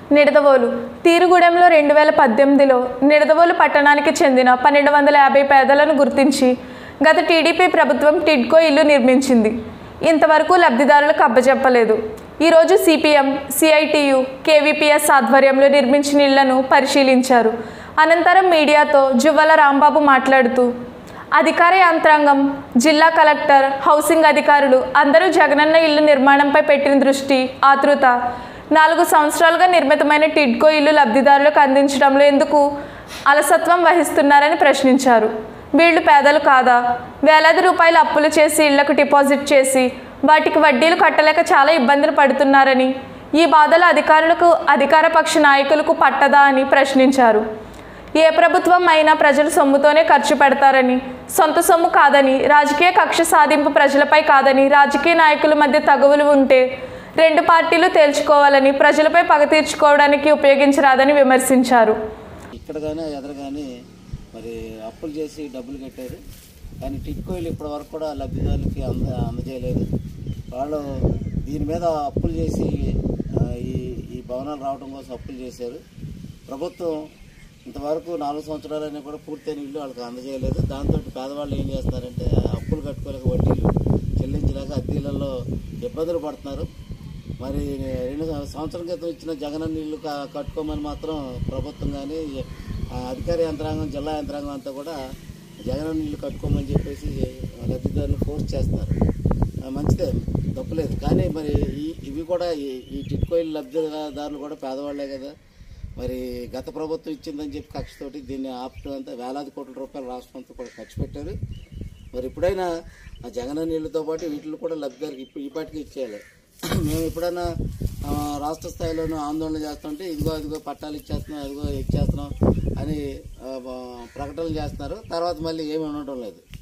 నిడదవోలు తీరుగూడెంలో రెండు వేల పద్దెనిమిదిలో నిడదవోలు పట్టణానికి చెందిన పన్నెండు వందల యాభై పేదలను గుర్తించి గత టీడీపీ ప్రభుత్వం టిడ్కో ఇల్లు నిర్మించింది ఇంతవరకు లబ్ధిదారులకు అబ్బజెప్పలేదు ఈరోజు సిపిఎం సిఐటియు కేవీపీఎస్ ఆధ్వర్యంలో నిర్మించిన ఇళ్లను పరిశీలించారు అనంతరం మీడియాతో జువ్వల రాంబాబు మాట్లాడుతూ అధికార యంత్రాంగం జిల్లా కలెక్టర్ హౌసింగ్ అధికారులు అందరూ జగనన్న ఇల్లు నిర్మాణంపై పెట్టిన దృష్టి ఆతృత నాలుగు సంవత్సరాలుగా నిర్మితమైన టిడ్కో ఇల్లు లబ్ధిదారులకు అందించడంలో ఎందుకు అలసత్వం వహిస్తున్నారని ప్రశ్నించారు వీళ్ళు పేదలు కాదా వేలాది రూపాయలు అప్పులు చేసి ఇళ్లకు డిపాజిట్ చేసి వాటికి వడ్డీలు కట్టలేక చాలా ఇబ్బందులు పడుతున్నారని ఈ బాధలు అధికారులకు అధికార పక్ష నాయకులకు పట్టదా అని ప్రశ్నించారు ఏ ప్రభుత్వం అయినా ప్రజల సొమ్ముతోనే ఖర్చు పెడతారని సొంత సొమ్ము కాదని రాజకీయ కక్ష సాధింపు ప్రజలపై కాదని రాజకీయ నాయకుల మధ్య తగువులు ఉంటే రెండు పార్టీలు తేల్చుకోవాలని ప్రజలపై పగ తీర్చుకోవడానికి ఉపయోగించరాదని విమర్శించారు ఇక్కడ కానీ ఎదురు కానీ మరి అప్పులు చేసి డబ్బులు కట్టారు కానీ టిట్కోయిలు ఇప్పటి వరకు కూడా లబ్ధిదారులకి అంద అందజేయలేదు వాళ్ళు దీని మీద అప్పులు చేసి ఆ, ఈ ఈ భవనాలు రావడం కోసం అప్పులు చేశారు ప్రభుత్వం ఇంతవరకు నాలుగు సంవత్సరాలైనా కూడా పూర్తయిన ఇల్లు వాళ్ళకి అందజేయలేదు దాంతో పేదవాళ్ళు ఏం చేస్తారంటే అప్పులు కట్టుకోలేక వడ్డీలు చెల్లించలేక అద్దీలలో ఇబ్బందులు పడుతున్నారు మరి రెండు సంవత్సరం క్రితం ఇచ్చిన జగనన్న ఇల్లు క- కట్టుకోమని మాత్రం ప్రభుత్వం కానీ అధికార యంత్రాంగం జిల్లా యంత్రాంగం అంతా కూడా జగనన్న ఇల్లు కట్టుకోమని చెప్పేసి లబ్ధిదారులు ఫోర్స్ చేస్తారు ఆ, మంచిదే తప్పులేదు కానీ మరి ఈ ఇవి కూడా ఈ- ఈ టిట్కో ఇల్లు లబ్ధిదారులు కూడా పేదవాళ్లే కదా మరి గత ప్రభుత్వం ఇచ్చిందని చెప్పి కక్షతోటి దీన్ని ఆపటం అంతా వేలాది కోట్ల రూపాయలు రాష్ట్రం అంతా కూడా ఖర్చు పెట్టారు మరి ఇప్పుడైనా ఆ జగన్ నీళ్ళతో పాటు వీటిని కూడా లబ్ధిదారికి ఇప్పుడు ఈ పాటికి ఇచ్చేయాలి మేము ఎప్పుడైనా ఆ, రాష్ట్ర స్థాయిలోనూ ఆందోళన చేస్తుంటే ఇదిగో ఇదిగో పట్టాలు ఇచ్చేస్తున్నాం ఇదిగో ఇచ్చేస్తున్నాం అని ఆ, ప్రకటనలు చేస్తున్నారు తర్వాత మళ్ళీ ఏమి ఉండటం లేదు